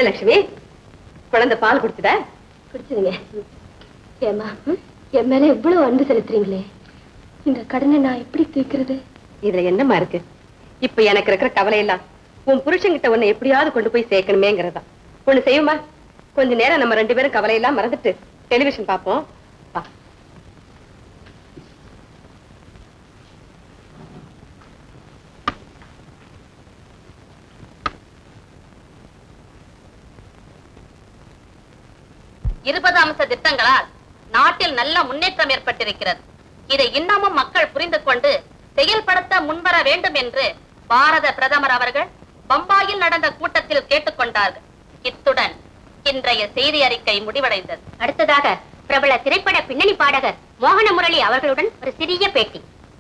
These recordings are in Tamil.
என்ன லட்சுமி குழந்தை பால் குடுத்துதா குடிச்சிருங்க ஏமா என் மேல எவ்வளவு அன்பு செலுத்துறீங்களே இந்த கடனை நான் எப்படி தீர்க்கிறது இதுல என்னம்மா இருக்கு இப்ப எனக்கு இருக்கிற கவலை எல்லாம் உன் புருஷன்கிட்ட உன்னை எப்படியாவது கொண்டு போய் சேர்க்கணுமேங்கிறதா ஒண்ணு செய்யுமா கொஞ்ச நேரம் நம்ம ரெண்டு பேரும் கவலையெல்லாம் மறந்துட்டு டெலிவிஷன் பார்ப்போம் வா இருபது அம்ச திட்டங்களால் நாட்டில் நல்ல முன்னேற்றம் ஏற்பட்டிருக்கிறது இதை இன்னமும் மக்கள் புரிந்து கொண்டு செயல்படுத்த முன்வர வேண்டும் என்று பாரத பிரதமர் அவர்கள் பம்பாயில் நடந்த கூட்டத்தில் கேட்டுக்கொண்டார்கள் இத்துடன் இன்றைய செய்தி அறிக்கை முடிவடைந்தது அடுத்ததாக பிரபல திரைப்பட பின்னணி பாடகர் மோகன முரளி அவர்களுடன் ஒரு சிறிய பேட்டி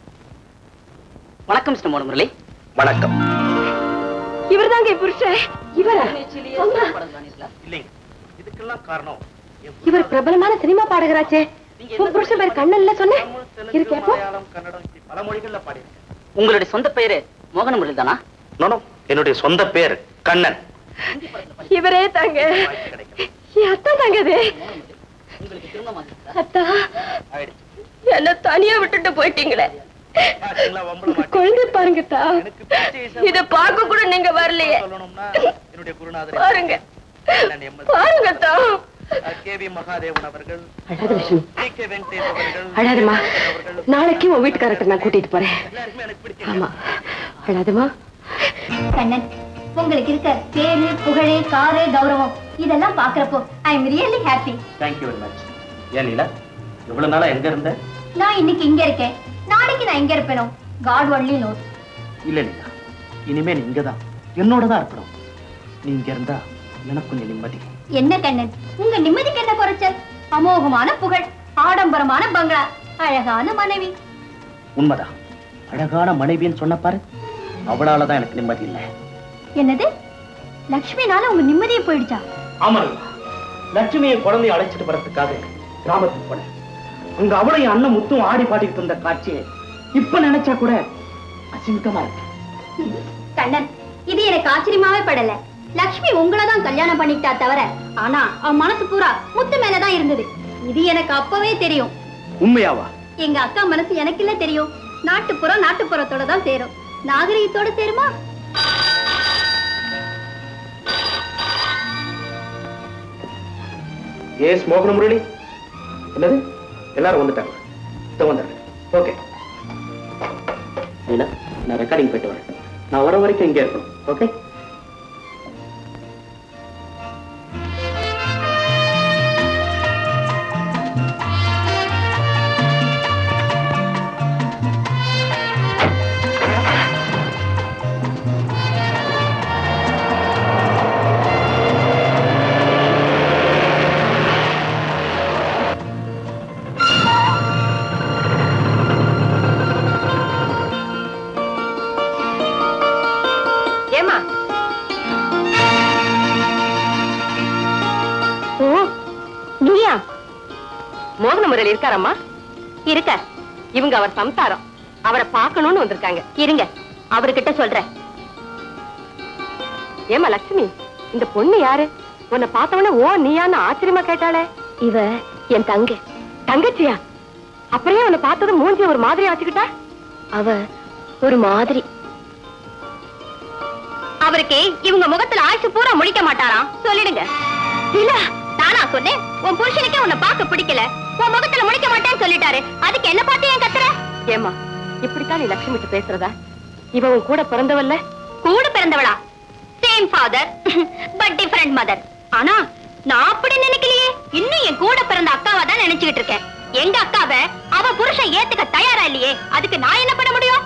வணக்கம் மிஸ்டர் மோகன் முரளி வணக்கம் இவர்தாங்க என் புருஷன் இவரா அம்மா, இல்லைங்க இதுக்கெல்லாம் காரணம் என் இவர் பிரபலமான சினிமா பாடகராச்சே நீங்க உன் புருஷன் பேர் கண்ணன்ல சொன்னேன் தமிழ், தெலுங்கு, இருக்கு அப்போ மலையாளம் கன்னடம் இப்படி பல மொழிகள்ல பாடியிருக்கேன் உங்களுடைய சொந்த பெயரு மோகன முரளி தானா நோனோ என்னுடைய சொந்த பேர் கண்ணன் இவரே தாங்க வாய்ப்பு கிடைக்கும் என் அத்தா தாங்க இது உங்களுக்கு திருமணம் அத்தா ஆயிடுச்சு என்ன தனியா விட்டுட்டு போயிட்டீங்களே பாத்தீங்களா, வம்பள மாட்டேன். குழந்தை பாருங்கத்தா எனக்கு பிடிச்ச இசை இத பார்க்க கூட நீங்க வரலையே சொல்லணும்னா என்னுடைய குருநாதர் பாருங்க கண்ணன் எம். எஸ். பாருங்கத்தா கே வி மகாதேவன் அவர்கள் அழாத லட்சுமி டி கே வெங்கடேஷ் அவர்கள் அழாதம்மா அவர்கள் நாளைக்கு உன் வீட்டுக்காரர்கிட்ட நான் கூட்டிட்டு போறேன் எல்லாருமே எனக்கு பிடிக்கும் ஆமா அழாதம்மா கண்ணன் உங்களுக்கு இருக்க பேரு புகழே காரு கௌரவம் இதெல்லாம் பாக்குறப்போ I am really happy thank you very much ஏன் லீலா இவ்வளவு நாளா எங்க இருந்த நான் இன்னைக்கு இங்க இருக்கேன் நாளைக்கு நான் எங்க இருப்பேனோ காட் ஒன்லி நோஸ் இல்ல லீலா இனிமே நீ இங்கதான் என்னோட தான் இருக்கணும் நீ இங்க இருந்தா எனக்கு கொஞ்சம் நிம்மதி என்ன கண்ணன் உங்க நிம்மதிக்கு என்ன குறைச்சல் அமோகமான புகழ் ஆடம்பரமான பங்களா அழகான மனைவி உண்மைதான் அழகான மனைவின்னு சொன்ன பாரு அவளால தான் எனக்கு நிம்மதி இல்லை என்னது லக்ஷ்மினால உங்க நிம்மதியே போயிடுச்சா ஆமா லீலா. லட்சுமியை குழந்தைய அழைச்சிட்டு வரதுக்காக கிராமத்துக்கு போனேன் அங்க அவளையும் அண்ணன் முத்தும் ஆடி பாடிக்கிட்டு இருந்த காட்சியை இப்ப நினைச்சா கூட அசிங்கமா இருக்கு கண்ணன் இது எனக்கு ஆச்சரியமாவே படல லக்ஷ்மி உங்களை தான் கல்யாணம் பண்ணிக்கிட்டா தவிர ஆனா அவன் மனசு பூரா முத்து மேலதான் இருந்தது இது எனக்கு அப்பவே தெரியும் உண்மையாவா எங்க அக்கா மனசு எனக்கு இல்ல தெரியும் நாட்டுப்புறம் நாட்டுப்புறத்தோட தான் சேரும் நாகரிகத்தோட சேருமா ஏஸ் மோகன முரளி என்னது எல்லாரும் வந்துட்டாங்க இதோ வந்துடுறேன் ஓகே லீலா நான் ரெக்கார்டிங் போயிட்டு வரேன் நான் வர வரைக்கும் இங்கே இருக்கணும் ஓகே ஏமா ஓ நீயா மோகன முரளி இருக்காரம்மா இருக்க இவங்க அவர் சம்சாரம் அவரை பார்க்கணும்னு வந்திருக்காங்க இருங்க அவர்கிட்ட சொல்றேன் ஏமா லட்சுமி இந்த பொண்ணு யாரு உன்னை பார்த்தவொடனே ஓ நீயான்னு ஆச்சரியமா கேட்டாளே இவ என் தங்க தங்கச்சியா அப்புறம் உன்னை பார்த்தது மூஞ்சி ஒரு மாதிரி ஆச்சுக்கிட்டா அவ ஒரு மாதிரி அவருக்கு இவங்க முகத்துல ஆயுசு பூரா முழிக்க மாட்டாராம் சொல்லிடுங்க இல்ல நானா சொன்னேன் உன் புருஷனுக்கே உன்னை பார்க்க பிடிக்கல உன் முகத்துல முழிக்க மாட்டேன்னு சொல்லிட்டாரு அதுக்கு என்ன பார்த்து ஏன் கத்துற ஏமா இப்படித்தான் நீ லட்சுமி கிட்ட பேசுறதா இவ உன் கூட பிறந்தவல்ல கூட பிறந்தவளா same father but different mother ஆனா நான் அப்படி நினைக்கலையே இன்னும் என் கூட பிறந்த அக்காவா தான் நினைச்சுக்கிட்டு இருக்கேன் எங்க அக்காவை அவ புருஷன் ஏத்துக்க தயாரா இல்லையே அதுக்கு நான் என்ன பண்ண முடியும்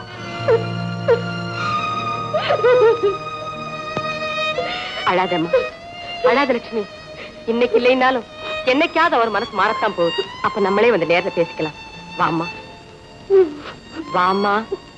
அழாதம்மா அழாத லட்சுமி இன்னைக்கு இல்லைனாலும் என்னைக்காவது அவர் மனசு மாறத்தான் போகுது அப்ப நம்மளே வந்து நேர்ல பேசிக்கலாம் வாம்மா வாம்மா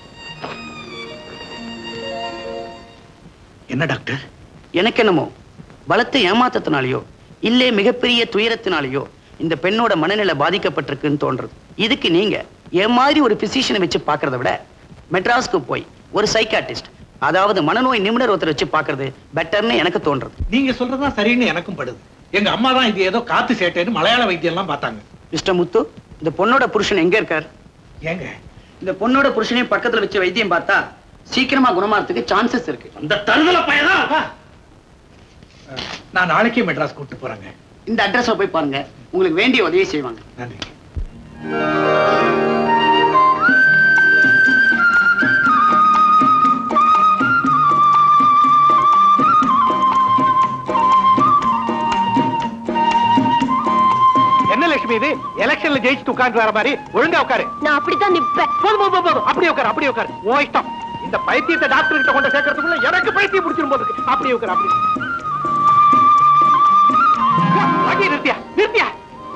என்ன டாக்டர் எனக்கு என்னமோ பலத்த ஏமாத்தத்தினாலேயோ இல்லே மிகப்பெரிய துயரத்தினாலேயோ இந்த பெண்ணோட மனநிலை பாதிக்கப்பட்டிருக்குன்னு தோன்றது இதுக்கு நீங்க என் மாதிரி ஒரு பிசிஷியனை வச்சு பார்க்கறத விட மெட்ராஸ்க்கு போய் ஒரு சைக்காட்டிஸ்ட் அதாவது மனநோய் நிபுணர் ஒருத்தர் வச்சு பாக்குறது பெட்டர்னு எனக்கு தோன்றது நீங்க சொல்றதுதான் சரின்னு எனக்கும் படுது எங்க அம்மா தான் இது ஏதோ காத்து சேட்டைன்னு மலையாள வைத்தியம் எல்லாம் பார்த்தாங்க மிஸ்டர் முத்து இந்த பொண்ணோட புருஷன் எங்க இருக்கார் ஏங்க இந்த பொண்ணோட புருஷனையும் பக்கத்துல வச்சு வைத்தியம் பார்த்தா சீக்கிரமா குணமாறதுக்கு சான்சஸ் இருக்கு அந்த தருதல பையனா நான் நாளைக்கே மெட்ராஸ் கூட்டு போறேங்க இந்த அட்ரஸ்ல போய் பாருங்க உங்களுக்கு வேண்டிய உதவி செய்வாங்க நன்றி என்ன லட்சுமி இது எலெக்ஷன்ல ஜெயிச்சுட்டு உட்கார்ந்து வர மாதிரி ஒழுங்கா உட்காரு நான் அப்படித்தான் நிப்பேன் போதும் போதும் போதும், போதும் அப்படியே உட்காரு அப்படியே உட்காரு உன் இஷ்டம் இந்த பைத்தியத்தை டாக்டர் கிட்ட கொண்டு சேர்க்கறதுக்குள்ள எனக்கு பைத்தியம் பிடிச்சிரும் போது இருக்கு. அப்படியே உட்காரு அப்படியே வண்டியை நிறுத்தியா நிறுத்தியா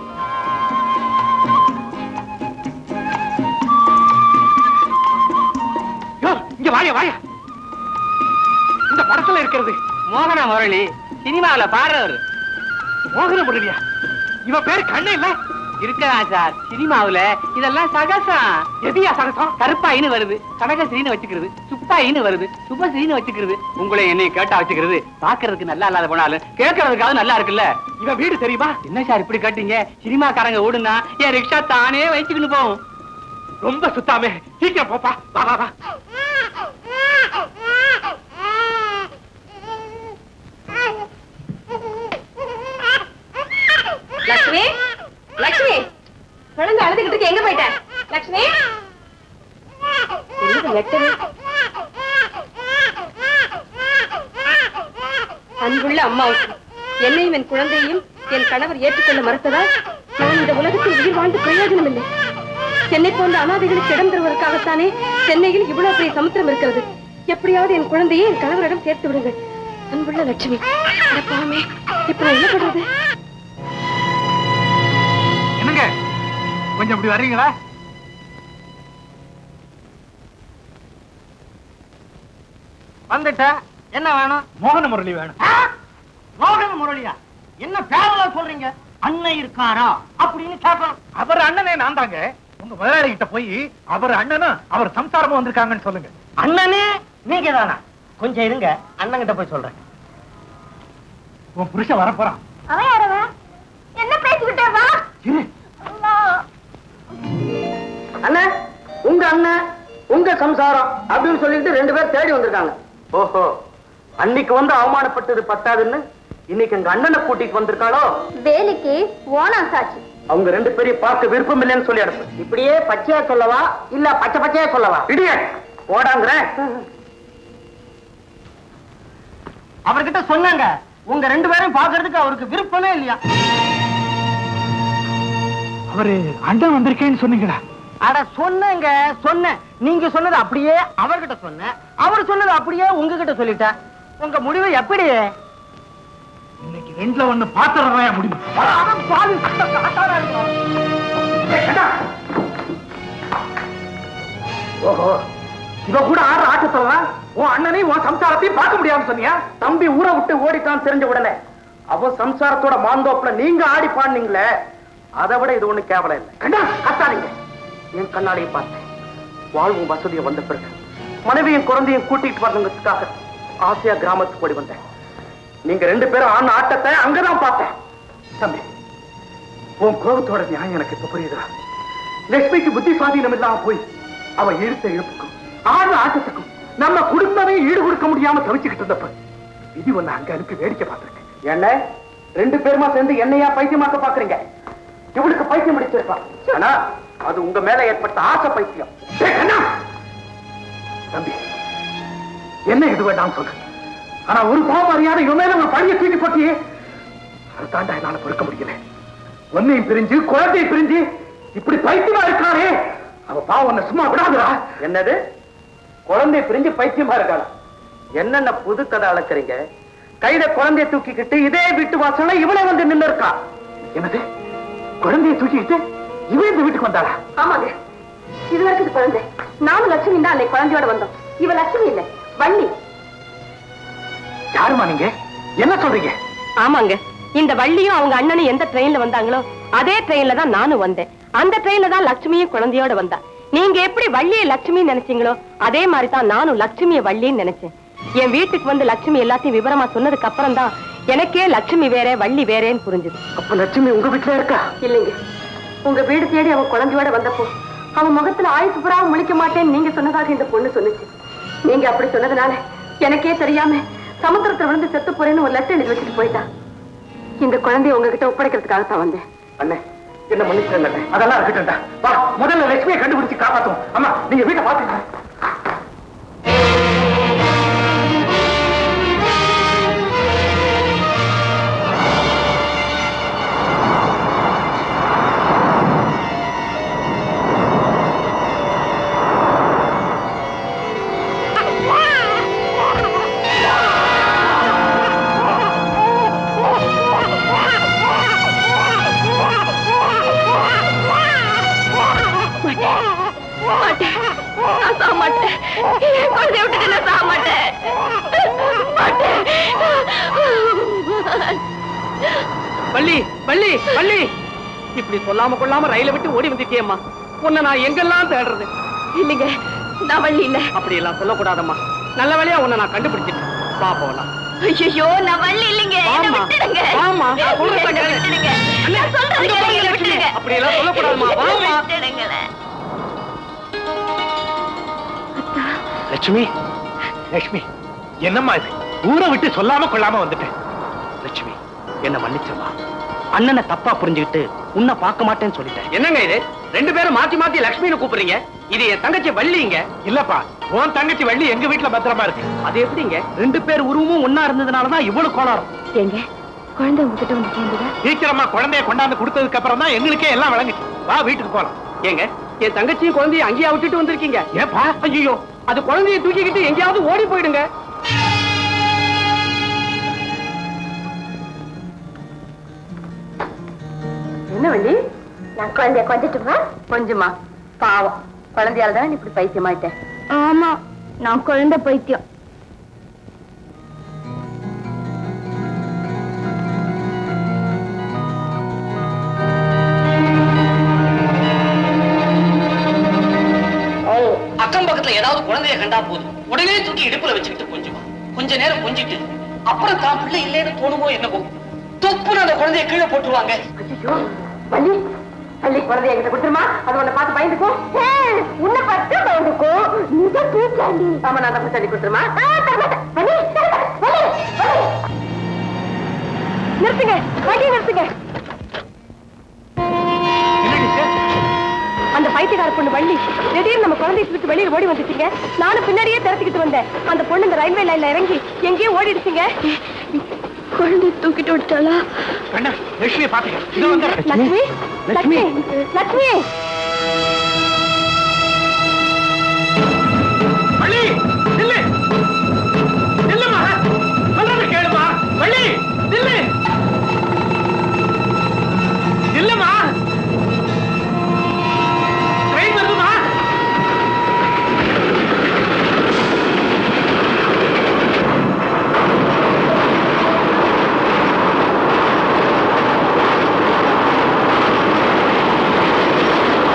யோ, இங்க வாயா வாயா இந்த படத்துல இருக்கிறது மோகன முரளி சினிமாவுல பாடுறவர் மோகன முரளியா இவ பேர் கண்ணு இல்ல இருக்கலாம் சார் சினிமாவுல இதெல்லாம் சகசம் எதியா சகசம் கருப்பாயின்னு வருது கனகஸ்ரீன்னு வச்சுக்கிறது சுப்பாயின்னு வருது சுபஸ்ரீன்னு வச்சுக்கிறது உங்களை என்னை கேட்டா வச்சுக்கிறது பாக்குறதுக்கு நல்லா இல்லாத போனாலும் கேட்கறதுக்காவது நல்லா இருக்குல்ல இவ வீடு தெரியுமா என்ன சார் இப்படி கேட்டீங்க சினிமாக்காரங்க ஓடுனா என் ரிக்ஷா தானே வச்சுக்கிட்டு போகும் ரொம்ப சுத்தாமே சீக்கிரம் போப்பா வா வா வா லட்சுமி லட்சுமி குழந்தை அழுதுகிட்டு இருக்கு, எங்க போயிட்ட லட்சுமி என்னது லெட்டரு அன்புள்ள அம்மாவுக்கு என்னையும் என் குழந்தையையும் என் கணவர் ஏற்றுக்கொள்ள மறுத்ததால் நான் இந்த உலகத்தில் உயிர் வாழ்ந்து பிரயோஜனம் இல்லை சென்னை போன்ற அனாதைகளுக்கு இடம் தருவதற்காகத்தானே சென்னையில் இவ்வளவு பெரிய சமுத்திரம் இருக்கிறது எப்படியாவது என் குழந்தையை என் கணவரிடம் சேர்த்து விடுங்கள் அன்புள்ள லட்சுமி அட பாவமே இப்ப நான் என்ன பண்றது என்னங்க கொஞ்சம் இப்படி வர்றீங்களா வந்துட்டேன் என்ன வேணும் மோகன முரளி வேணும் மோகன முரளியா என்ன பேரலா சொல்றீங்க அண்ணன் இருக்காரா அப்படின்னு கேட்கணும் அவர் அண்ணனே நான் தாங்க உங்க முதலாளி கிட்ட போய் அவர் அண்ணனும் அவர் சம்சாரமும் வந்திருக்காங்கன்னு சொல்லுங்க அண்ணனே நீங்க தானா கொஞ்சம் இருங்க அண்ணன் கிட்ட போய் சொல்றேன் உன் புருஷன் வர போறான் அவன் யாரவன் என்ன பேசிக்கிட்டே வா இரு அண்ணன் உங்க அண்ணன் உங்க சம்சாரம் அப்படின்னு சொல்லிட்டு ரெண்டு பேர் தேடி வந்திருக்காங்க ஓஹோ அன்னைக்கு வந்து அவமானப்பட்டது பத்தாதுன்னு இன்னைக்கு எங்க அண்ணனை கூட்டிட்டு வந்திருக்காளோ வேலைக்கு ஓனா சாட்சி அவங்க ரெண்டு பேரையும் பார்க்க விருப்பம் இல்லைன்னு சொல்லி அனுப்பு இப்படியே பச்சையா சொல்லவா இல்ல பச்சை பச்சையா சொல்லவா இடிய போடாங்கிறேன் அவர்கிட்ட சொன்னாங்க உங்க ரெண்டு பேரும் பாக்குறதுக்கு அவருக்கு விருப்பமே இல்லையா அவரு அண்ணன் வந்திருக்கேன்னு சொன்னீங்களா அட சொன்னேங்க சொன்னேன் நீங்க சொன்னது அப்படியே அவர்கிட்ட சொன்னேன் அவர் சொன்னது அப்படியே உங்ககிட்ட சொல்லிட்டேன் உங்க முடிவு எப்படி இன்னைக்கு ரெண்டுல ஒண்ணு பாத்திரம் முடியும் அட பாவி, காட்டாரா இருக்கும். ஓஹோ இவ கூட ஆடுற ஆட்டத்துல உன் அண்ணனையும் உன் சம்சாரத்தையும் பார்க்க முடியாதுன்னு சொன்னியா தம்பி ஊரை விட்டு ஓடிட்டான் தெரிஞ்ச உடனே அவ சம்சாரத்தோட மாந்தோப்புல நீங்க ஆடி பாடுனீங்களே அதை விட இது ஒண்ணு கேவலம் இல்லை கண்டா கத்தாதீங்க என் கண்ணாலேயே பார்த்தேன் வாழ்வும் வசதியும் வந்த பிறகு மனைவியும் குழந்தையும் கூட்டிட்டு வரணுங்கிறதுக்காக ஆசையா கிராமத்துக்கு ஓடி வந்தேன் நீங்க ரெண்டு பேரும் ஆன ஆட்டத்தை அங்கதான் பார்த்தேன் தம்பி உன் கோபத்தோட நியாயம் எனக்கு இப்ப புரியுதா லட்சுமிக்கு புத்தி சுவாதீனம் இல்லாம போய் அவ இழுத்த இழுப்புக்கும் ஆடுற ஆட்டத்துக்கும் நம்ம குடும்பமே ஈடு கொடுக்க முடியாம தவிச்சுக்கிட்டு இருந்தப்ப விதி ஒண்ணு அங்க அனுப்பி வேடிக்கை பார்த்திருக்கேன் என்ன ரெண்டு பேருமா சேர்ந்து என்னையா பைத்தியமாக்க பாக்குறீங்க இவளுக்கு பைத்தியம் பிடிச்சிருக்கா ஆனா அது உங்க மேல ஏற்பட்ட ஆசை பைத்தியம் ஏய், கண்ணா! தம்பி என்ன இது வேண்டாம் சொல்லு ஆனா ஒரு பாவம் அறியாத இவன் மேல ஒரு பழிய தூக்கி போட்டியே அதை தாண்டா என்னால பொறுக்க முடியல உன்னையும் பிரிஞ்சு குழந்தையை பிரிஞ்சு இப்படி பைத்தியமா இருக்கானே அவ பாவம் உன்னை சும்மா விடாதுடா என்னது குழந்தை பிரிஞ்சு பைத்தியமா இருக்காளா என்னென்ன புது கதை அளக்குறீங்க கையில குழந்தைய தூக்கிக்கிட்டு இதே வீட்டு வாசல்ல இவளே வந்து நின்னு இருக்கா என்னது குழந்தையை தூக்கிக்கிட்டு இவன் இந்த வீட்டுக்கு வந்தாளா ஆமாங்க இது வரைக்கும் இது குழந்தை நானும் லட்சுமி தான் அன்னைக்கு குழந்தையோட வந்தோம் இவ லட்சுமி இல்ல வள்ளி யாருமா நீங்க என்ன சொல்றீங்க ஆமாங்க இந்த வள்ளியும் அவங்க அண்ணனும் எந்த ட்ரெயின்ல வந்தாங்களோ அதே ட்ரெயின்ல தான் நானும் வந்தேன் அந்த ட்ரெயின்ல தான் லட்சுமியும் குழந்தையோட வந்தா நீங்க எப்படி வள்ளியை லட்சுமி நினைச்சீங்களோ அதே மாதிரி தான் நானும் லட்சுமிய வள்ளின்னு நினைச்சேன் என் வீட்டுக்கு வந்து லட்சுமி எல்லாத்தையும் விவரமா சொன்னதுக்கு அப்புறம் தான் எனக்கே லட்சுமி வேற வள்ளி வேறேன்னு புரிஞ்சுது அப்ப லட்சுமி உங்க வீட்டுல இருக்கா இல்லைங்க உங்க வீடு தேடி அவன் குழந்தையோட வந்தப்போ அவன் முகத்துல ஆயுசு புறாவை முழிக்க மாட்டேன்னு நீங்க சொன்னதாக இந்த பொண்ணு சொன்னுச்சு நீங்க அப்படி சொன்னதுனால எனக்கே தெரியாம சமுத்திரத்துல விழுந்து செத்து போறேன்னு ஒரு லெட்டர் எழுதி வச்சுட்டு போயிட்டா இந்த குழந்தைய உங்ககிட்ட ஒப்படைக்கிறதுக்காக தான் வந்தேன் அண்ணே என்ன மன்னிச்சிருங்க அண்ணே அதெல்லாம் இருக்கட்டும்டா வா முதல்ல லட்சுமியை கண்டுபிடிச்சு காப்பாத்தும் அம்மா நீங்க வீட்டை பாத்துங்க மாட்டேன் நான் சாக மாட்டேன் என் குழந்தைய விட்டுட்டு நான் சாக மாட்டேன் மாட்டேன் வள்ளி வள்ளி வள்ளி இப்படி சொல்லாம கொள்ளாம ரயில விட்டு ஓடி வந்துட்டியம்மா உன்னை நான் எங்கெல்லாம் தேடுறது இல்லைங்க நான் வள்ளி இல்ல அப்படி எல்லாம் சொல்லக்கூடாதம்மா நல்ல வழியா உன்னை நான் கண்டுபிடிச்சிட்டேன் வா போகலாம் ஐயோ நான் வள்ளி இல்லைங்க என்னை வாம்மா. விட்டுடுங்க வாம்மா. நான் சொல்றத என்னை கேளு. விட்டுடுங்க அண்ணே, நான் சொல்றத அங்க கேளுங்க, பாருங்க என்னை லட்சுமி. விட்டுடுங்க அப்படி எல்லாம் சொல்லக்கூடாதும்மா. வாம்மா. விட்டுடுங்களேன். லட்சுமி லட்சுமி என்னம்மா இது ஊரை விட்டு சொல்லாம கொள்ளாம வந்துட்டேன் லட்சுமி என்ன மன்னிச்சிருமா அண்ணனை தப்பா புரிஞ்சுக்கிட்டு உன்னை பார்க்க மாட்டேன்னு சொல்லிட்டேன் என்னங்க இது ரெண்டு பேரும் மாத்தி மாத்தி லட்சுமின்னு கூப்பிடுறீங்க இது என் தங்கச்சி வள்ளிங்க இல்லப்பா உன் தங்கச்சி வள்ளி எங்க வீட்டுல பத்திரமா இருக்கு அது எப்படிங்க ரெண்டு பேர் உருவமும் ஒன்னா இருந்ததுனாலதான் இவ்வளவு கோளாறும் ஏங்க குழந்தை உங்ககிட்ட வந்து சேர்ந்துதா சீக்கிரமா குழந்தைய கொண்டாந்து கொடுத்ததுக்கு அப்புறம் தான் எங்களுக்கே எல்லாம் விளங்குச்சு வா வீட்டுக்கு போலாம் ஏங்க என் தங்கச்சியும் குழந்தையும் அங்கேயா விட்டுட்டு வந்திருக்கீங்க ஏப்பா ஐயோ அது குழந்தையை தூக்கிக்கிட்டு எங்கேயாவது ஓடி போயிடுங்க என்ன வள்ளி நான் குழந்தைய கொஞ்சட்டுமா கொஞ்சமா பாவம் குழந்தையால தான் இப்படி பைத்தியமாயிட்டேன் ஆமா நான் குழந்தை பைத்தியம் அக்கம் பக்கத்துல ஏதாவது குழந்தைய கண்டா போதும் உடனே தூக்கி இடுப்புல வச்சுக்கிட்டு கொஞ்சமா கொஞ்ச நேரம் கொஞ்சிட்டு அப்புறம் தான் பிள்ளை இல்லைன்னு தோணுமோ என்னவோ தொப்புன்னு அந்த குழந்தைய கீழே போட்டுருவாங்க ஐயோ வள்ளி வள்ளி குழந்தைய கிட்ட கொடுத்துருமா அது உன்னை பார்த்து பயந்துக்கும் உன்னை பார்த்து பயந்துக்கும் நீதான் தூக்காண்டி ஆமா நான் தப்பு தள்ளி கொடுத்துருமா நிறுத்துங்க வண்டி நிறுத்துங்க அந்த பைத்தியக்கார பொண்ணு வள்ளி திடீர்னு நம்ம குழந்தைய தூக்கிட்டு வெளியில ஓடி வந்துட்டீங்க நானும் பின்னாடியே திறத்துக்கிட்டு வந்தேன் அந்த பொண்ணு இந்த ரயில்வே லைன்ல இறங்கி எங்கேயோ ஓடிடுச்சுங்க குழந்தைய தூக்கிட்டு விட்டாளா வேண்டாம் லட்சுமியை பாத்துக்க இது வந்து லட்சுமி லட்சுமி லட்சுமி வள்ளி நில்லு நில்லுமா சொல்றது கேளுமா வள்ளி நில்லு நில்லுமா ட்ரெயின் வருதுமா ஆ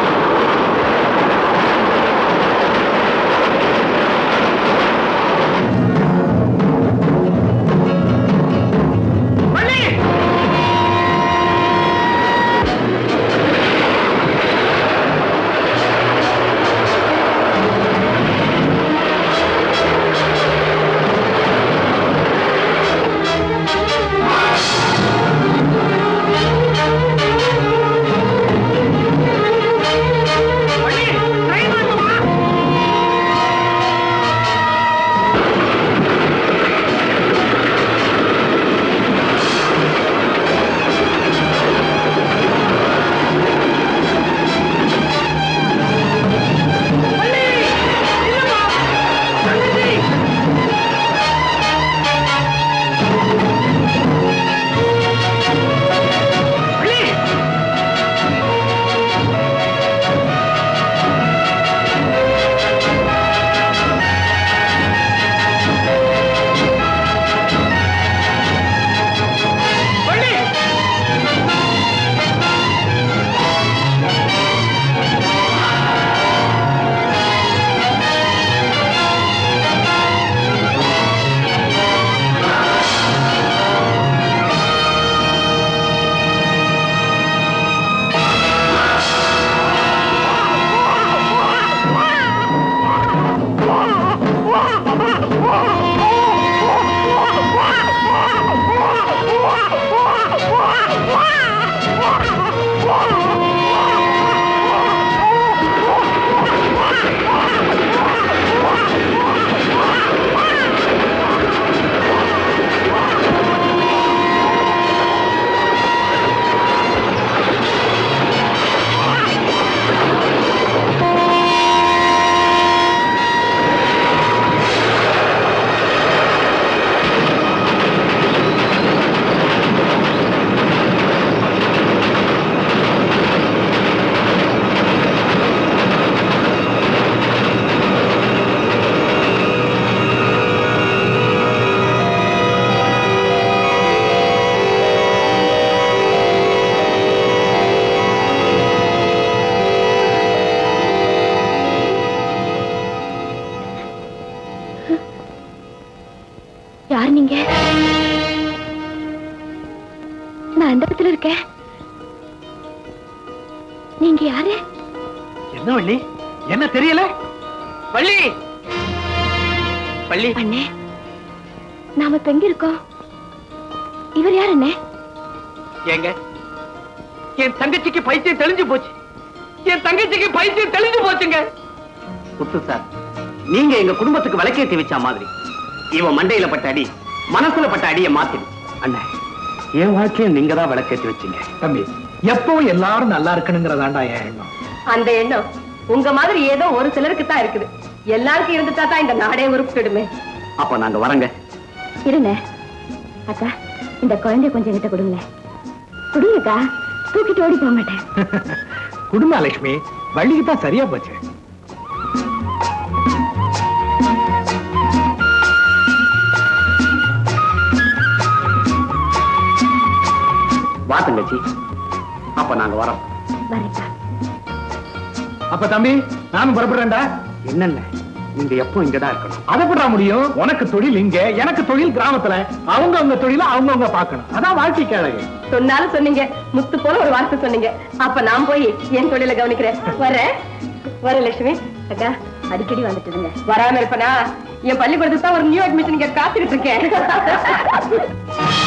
யார் நீங்க நான் எந்த இடத்துல இருக்கேன் நீங்க யாரு என்ன வள்ளி என்ன தெரியல வள்ளி வள்ளி அண்ணே நாம இப்ப எங்க இருக்கோம் இவர் யார் அண்ணே ஏங்க என் தங்கச்சிக்கு பைத்தியம் தெளிஞ்சு போச்சு என் தங்கச்சிக்கு பைத்தியம் தெளிஞ்சு போச்சுங்க முத்து சார் நீங்க எங்க குடும்பத்துக்கு விளக்கேத்தி வச்ச மாதிரி இவன் மண்டையில பட்ட அடி மனசுல பட்ட அடியை மாத்திடு அண்ணே என் வாழ்க்கையை நீங்க தான் விளக்கேத்தி வச்சீங்க தம்பி எப்பவும் எல்லாரும் நல்லா இருக்கணுங்கிறதாண்டா என் எண்ணம் அந்த எண்ணம் உங்க மாதிரி ஏதோ ஒரு சிலருக்கு தான் இருக்குது எல்லாருக்கும் இருந்துட்டா தான் இந்த நாடே உருப்பிடுமே அப்ப நாங்க வரங்க இருங்க அக்கா இந்த குழந்தைய கொஞ்சம் என்கிட்ட கொடுங்களேன் கொடுங்கக்கா தூக்கிட்டு ஓடி போக மாட்டேன் குடும்ப லட்சுமி வள்ளிக்கு தான் சரியா போச்சு வா தங்கச்சி அப்ப நாங்க வரோம் வரேக்கா அப்ப தம்பி நானும் புறப்படுறேன்டா என்னென்ன நீங்க எப்போ இங்கதான் இருக்கணும் அதை விட முடியும் உனக்கு தொழில் இங்க எனக்கு தொழில் கிராமத்துல அவங்க அவங்க தொழில அவங்க அவங்க பார்க்கணும் அதான் வாழ்க்கை அழகு சொன்னாலும் சொன்னீங்க முத்து போல ஒரு வார்த்தை சொன்னீங்க அப்ப நான் போய் என் தொழில கவனிக்கிறேன் வரேன் வர லட்சுமி அக்கா அடிக்கடி வந்துட்டு இருங்க வராம இருப்பனா என் பள்ளிக்கூடத்துக்கு தான் ஒரு நியூ அட்மிஷன் இங்க காத்துக்கிட்டு இருக்கேன்